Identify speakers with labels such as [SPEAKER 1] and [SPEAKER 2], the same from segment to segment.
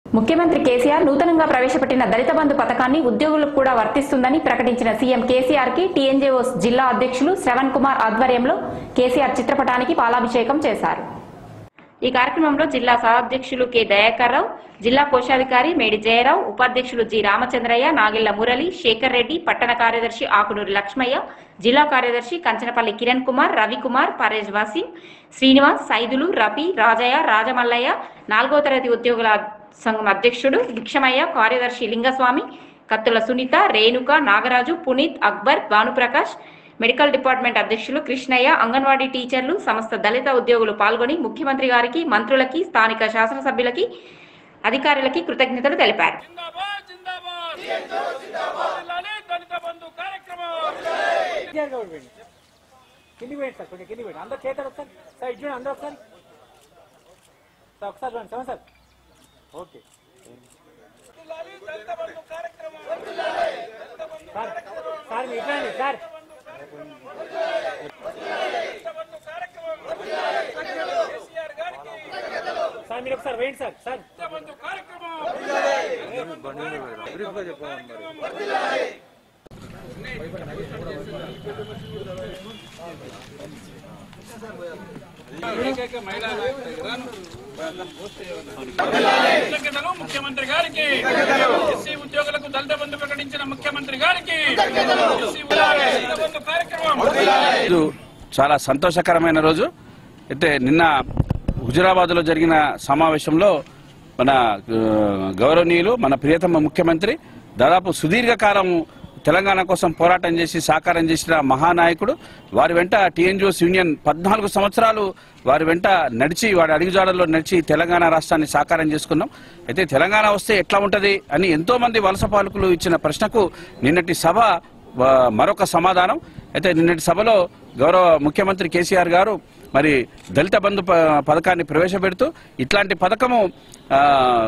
[SPEAKER 1] ముఖ్యమంత్రి కేసీఆర్ నూతనంగా ప్రవేశపెట్టిన దళిత బంధు పథకాన్ని ఉద్యోగులకు కూడా వర్తిస్తుందని ప్రకటించిన సీఎం కేసీఆర్ కి టీఎన్జేఓస్ జిల్లా అధ్యక్షులు శ్రవణ్ కుమార్ ఆధ్వర్యంలో కేసీఆర్ చిత్రపటానికి పాలాభిషేకం చేశారు ఈ కార్యక్రమంలో జిల్లా సహాధ్యక్షులు కె దయాకర్ రావు జిల్లా కోశాధికారి మేడి జయరావు ఉపాధ్యక్షులు జి రామచంద్రయ్య నాగిళ్ల మురళి శేఖర్ రెడ్డి పట్టణ కార్యదర్శి ఆకునూరి లక్ష్మయ్య జిల్లా కార్యదర్శి కంచనపల్లి కిరణ్ కుమార్ రవికుమార్ పరేజ్ వాసిం శ్రీనివాస్ సైదులు రఫీ రాజయ్య రాజమల్లయ్య నాలుగో తరగతి ఉద్యోగుల సంఘం అధ్యక్షుడు భిక్షమయ్య కార్యదర్శి లింగస్వామి కత్తుల సునీత రేణుక నాగరాజు పునీత్ అక్బర్ భానుప్రకాష్ మెడికల్ డిపార్ట్మెంట్ అధ్యక్షులు కృష్ణయ్య అంగన్వాడీ టీచర్లు సమస్త దళిత ఉద్యోగులు పాల్గొని ముఖ్యమంత్రి గారికి మంత్రులకి స్థానిక శాసనసభ్యులకి అధికారులకి కృతజ్ఞతలు తెలిపారు
[SPEAKER 2] జిందాబాద్ జిందాబాద్ జిల్లాలే దళిత బంధు కార్యక్రమం
[SPEAKER 3] కేసీఆర్ గౌడ్ పోయింది కింది పోయింది సార్ కొంచెం కింది పోయింది అందరు చేతారు ఒకసారి సార్ ఇటు చూడండి అందరూ ఒకసారి సార్ ఒకసారి చూడండి సెవెన్ సార్ ఓకే
[SPEAKER 2] జిల్లాలే దళిత బంధు కార్యక్రమం
[SPEAKER 3] సార్ సార్ మీరు ఇట్లాండి సార్
[SPEAKER 2] దళిత బంధు కార్యక్రమం కేసీఆర్ గారికి
[SPEAKER 3] సార్ మీరు ఒకసారి వేయండి సార్ సార్
[SPEAKER 2] దళిత బంధు కార్యక్రమం కృతజ్ఞతలు ముఖ్యమంత్రి గారికి ఎస్సీ ఉద్యోగులకు దళిత బంధు ప్రకటించిన ముఖ్యమంత్రి గారికి ఎస్సీ దళిత బంధు కార్యక్రమం
[SPEAKER 4] రోజు చాలా సంతోషకరమైన రోజు అయితే నిన్న హుజురాబాద్లో జరిగిన సమావేశంలో మన ఆ, గౌరవనీయులు మన ప్రియతమ ముఖ్యమంత్రి దాదాపు సుదీర్ఘకాలం తెలంగాణ కోసం పోరాటం చేసి సాకారం చేసిన మహానాయకుడు వారి వెంట టీఎన్జిఓస్ యూనియన్ పద్నాలుగు సంవత్సరాలు వారి వెంట నడిచి వాడి అడుగుజాడల్లో నడిచి తెలంగాణ రాష్ట్రాన్ని సాకారం చేసుకున్నాం అయితే తెలంగాణ వస్తే ఎట్లా ఉంటది అని ఎంతో మంది వలస పాలకులు ఇచ్చిన ప్రశ్నకు నిన్నటి సభ ఆ, మరొక సమాధానం అయితే నిన్నటి సభలో గౌరవ ముఖ్యమంత్రి కేసీఆర్ గారు మరి దళిత బంధు ప- పథకాన్ని ప్రవేశపెడుతూ ఇట్లాంటి పథకము ఆ,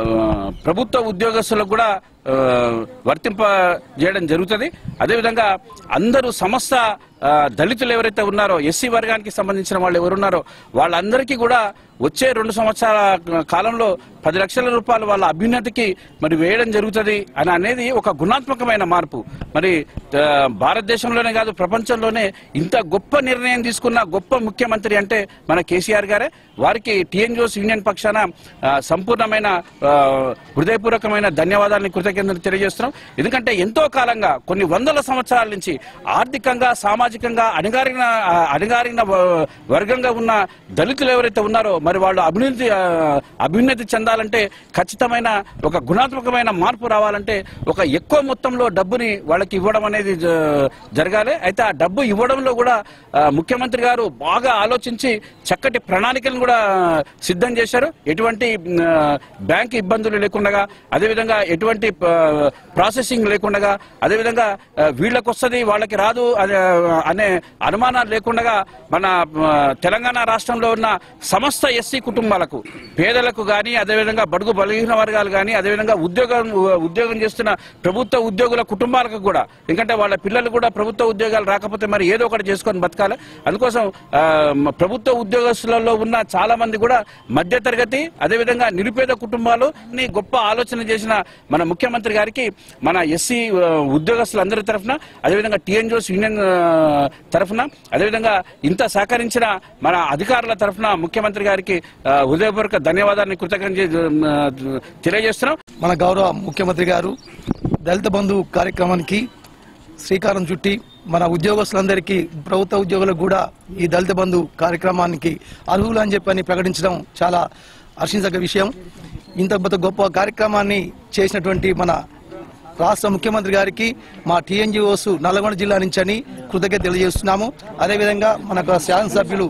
[SPEAKER 4] ప్రభుత్వ ఉద్యోగస్తులకు కూడా ఆ, వర్తింప చేయడం జరుగుతుంది అదేవిధంగా అందరూ సమస్త ఆ, దళితులు ఎవరైతే ఉన్నారో ఎస్సీ వర్గానికి సంబంధించిన వాళ్ళు ఎవరున్నారో వాళ్ళందరికీ కూడా వచ్చే రెండు సంవత్సరాల కాలంలో పది లక్షల రూపాయలు వాళ్ళ అభ్యున్నతికి మరి వేయడం జరుగుతుంది అని అనేది ఒక గుణాత్మకమైన మార్పు మరి ఆ, భారతదేశంలోనే కాదు ప్రపంచంలోనే ఇంత గొప్ప నిర్ణయం తీసుకున్న గొప్ప ముఖ్యమంత్రి అంటే మన కేసీఆర్ గారే వారికి టీఎన్జిఓస్ యూనియన్ పక్షాన ఆ, సంపూర్ణమైన ఆ, హృదయపూర్వకమైన ధన్యవాదాలను కృతజ్ఞతలు తెలియజేస్తున్నాం ఎందుకంటే ఎంతో కాలంగా కొన్ని వందల సంవత్సరాల నుంచి ఆర్థికంగా సామాజికంగా అణగారిన ఆ, అణగారిన వ- వర్గంగా ఉన్న దళితులు ఎవరైతే ఉన్నారో మరి వాళ్ళు అభివృద్ధి ఆ, అభ్యున్నతి చెందాలంటే ఖచ్చితమైన ఒక గుణాత్మకమైన మార్పు రావాలంటే ఒక ఎక్కువ మొత్తంలో డబ్బుని వాళ్ళకి ఇవ్వడం అనేది జ- జరగాలి అయితే ఆ డబ్బు ఇవ్వడంలో కూడా ఆ, ముఖ్యమంత్రి గారు బాగా ఆలోచించి చక్కటి ప్రణాళికలను కూడా సిద్ధం చేశారు ఎటువంటి ఆ, బ్యాంక్ ఇబ్బందులు లేకుండా అదేవిధంగా ఎటువంటి ఆ, ప్రాసెసింగ్ లేకుండా అదేవిధంగా ఆ, వీళ్ళకి వస్తుంది వాళ్ళకి రాదు అనే అనే అనుమానాలు లేకుండా మన ఆ, తెలంగాణ రాష్ట్రంలో ఉన్న సమస్త ఎస్సీ కుటుంబాలకు పేదలకు కానీ అదేవిధంగా బడుగు బలహీన వర్గాలు కానీ అదేవిధంగా ఉద్యోగం ఉద్యోగం చేస్తున్న ప్రభుత్వ ఉద్యోగుల కుటుంబాలకు కూడా ఎందుకంటే వాళ్ళ పిల్లలు కూడా ప్రభుత్వ ఉద్యోగాలు రాకపోతే మరి ఏదో ఒకటి చేసుకొని బతకాలి అందుకోసం ఆ, మ- ప్రభుత్వ ఉద్యోగస్తులలో ఉన్న చాలా మంది కూడా మధ్య తరగతి అదేవిధంగా నిరుపేద కుటుంబాలు ని గొప్ప ఆలోచన చేసిన మన ముఖ్యమంత్రి గారికి మన ఎస్సీ ఉద్యోగస్తులందరి తరఫున అదేవిధంగా టీఎన్జిఓస్ యూనియన్ ఆ, తరఫున అదేవిధంగా ఇంత సహకరించిన మన అధికారుల తరఫున ముఖ్యమంత్రి గారికి ఆ, హృదయపూర్వక ధన్యవాదాన్ని కృతజ్ఞత తెలియజేస్తున్నాం
[SPEAKER 5] మన గౌరవ ముఖ్యమంత్రి గారు దళిత బంధు కార్యక్రమానికి శ్రీకారం చుట్టి మన ఉద్యోగస్తులందరికీ ప్రభుత్వ ఉద్యోగులకు కూడా ఈ దళిత బంధు కార్యక్రమానికి అర్హులు అని చెప్పని ప్రకటించడం చాలా హర్షించక విషయం ఇంత పెద్ద గొప్ప కార్యక్రమాన్ని చేసినటువంటి మన రాష్ట్ర ముఖ్యమంత్రి గారికి మా టీఎన్జిఓస్ నల్గొండ జిల్లా నుంచి అని కృతజ్ఞత తెలియజేస్తున్నాము అదేవిధంగా మన శాసనసభ్యులు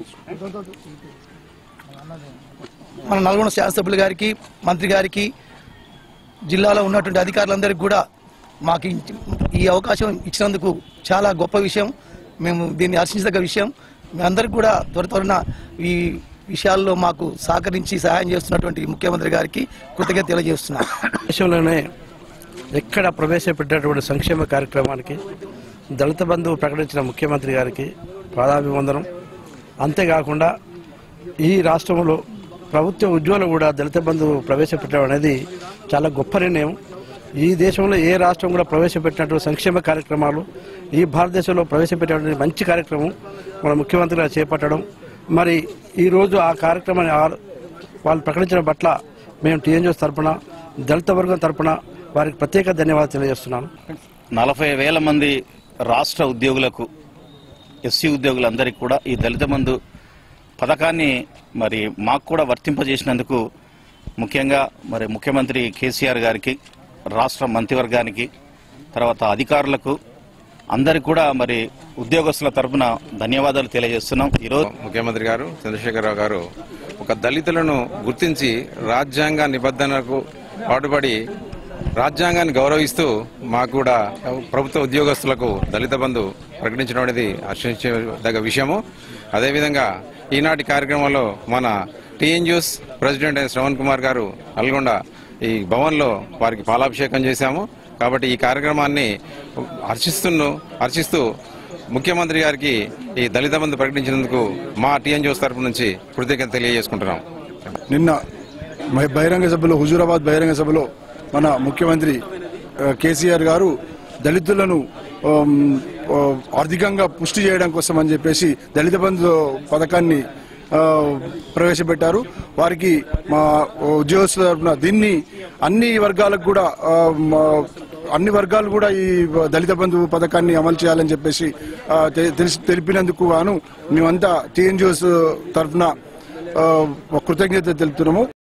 [SPEAKER 5] మన నల్గొండ శాసనసభ్యులు గారికి మంత్రి గారికి జిల్లాలో ఉన్నటువంటి అధికారులందరికీ కూడా మాకు ఇ- ఈ అవకాశం ఇచ్చినందుకు చాలా గొప్ప విషయం మేము దీన్ని హర్షించదగ్గ విషయం మేమందరికీ కూడా త్వర త్వరన ఈ విషయాల్లో మాకు సహకరించి సహాయం చేస్తున్నటువంటి ముఖ్యమంత్రి గారికి కృతజ్ఞత తెలియజేస్తున్నాం
[SPEAKER 6] దేశంలోనే ఎక్కడ ప్రవేశపెట్టినటువంటి సంక్షేమ కార్యక్రమానికి దళిత బంధువు ప్రకటించిన ముఖ్యమంత్రి గారికి పాదాభివందనం అంతేకాకుండా ఈ రాష్ట్రంలో ప్రభుత్వ ఉద్యోగులు కూడా దళిత బంధు ప్రవేశపెట్టడం అనేది చాలా గొప్ప నిర్ణయం ఈ దేశంలో ఏ రాష్ట్రం కూడా ప్రవేశపెట్టినటువంటి సంక్షేమ కార్యక్రమాలు ఈ భారతదేశంలో ప్రవేశపెట్టినటువంటి మంచి కార్యక్రమం మన ముఖ్యమంత్రి గారు చేపట్టడం మరి ఈరోజు ఆ కార్యక్రమాన్ని ఆ- వాళ్ళు ప్రకటించడం పట్ల మేము టీఎన్జిఓస్ తరపున దళిత వర్గం తరపున వారికి ప్రత్యేక ధన్యవాదాలు తెలియజేస్తున్నాను
[SPEAKER 7] నలభై వేల మంది రాష్ట్ర ఉద్యోగులకు ఎస్సీ ఉద్యోగులందరికీ కూడా ఈ దళిత బంధు పథకాన్ని మరి మాకు కూడా వర్తింపజేసినందుకు ముఖ్యంగా మరి ముఖ్యమంత్రి కేసీఆర్ గారికి రాష్ట్ర మంత్రివర్గానికి తర్వాత అధికారులకు అందరికి కూడా మరి ఉద్యోగస్తుల తరపున ధన్యవాదాలు తెలియజేస్తున్నాం ఈరోజు
[SPEAKER 8] ముఖ్యమంత్రి గారు చంద్రశేఖరరావు గారు ఒక దళితులను గుర్తించి రాజ్యాంగ నిబంధనలకు పాటుపడి రాజ్యాంగాన్ని గౌరవిస్తూ మాకు కూడా ప్రభుత్వ ఉద్యోగస్తులకు దళిత బంధు ప్రకటించడం అనేది హర్షించదగ్గ విషయము అదేవిధంగా ఈనాటి కార్యక్రమంలో మన టీఎన్జిఓస్ ప్రెసిడెంట్ అయిన శ్రవణ్ కుమార్ గారు నల్గొండ ఈ భవన్లో వారికి పాలాభిషేకం చేశాము కాబట్టి ఈ కార్యక్రమాన్ని హర్షిస్తున్న హర్షిస్తూ ముఖ్యమంత్రి గారికి ఈ దళిత బంధు ప్రకటించినందుకు మా టీఎన్జిఓస్ తరపు నుంచి కృతజ్ఞత తెలియజేసుకుంటున్నాం
[SPEAKER 9] నిన్న మహి- బహిరంగ సభలో హుజూరాబాద్ బహిరంగ సభలో మన ముఖ్యమంత్రి ఆ, కేసీఆర్ గారు దళితులను ఆమ్, ఆ, ఆర్థికంగా పుష్టి చేయడం కోసం అని చెప్పేసి దళిత బంధు పథకాన్ని ఆ, ప్రవేశపెట్టారు వారికి మా ఉద్యోగస్తుల తరపున దీన్ని అన్ని వర్గాలకు కూడా ఆ, మా- అన్ని వర్గాలు కూడా ఈ దళిత బంధు పథకాన్ని అమలు చేయాలని చెప్పేసి ఆ, తె- తెలిసి తెలిపినందుకు గాను మేమంతా టీఎన్జిఓస్ తరఫున కృతజ్ఞత తెలుపుతున్నాము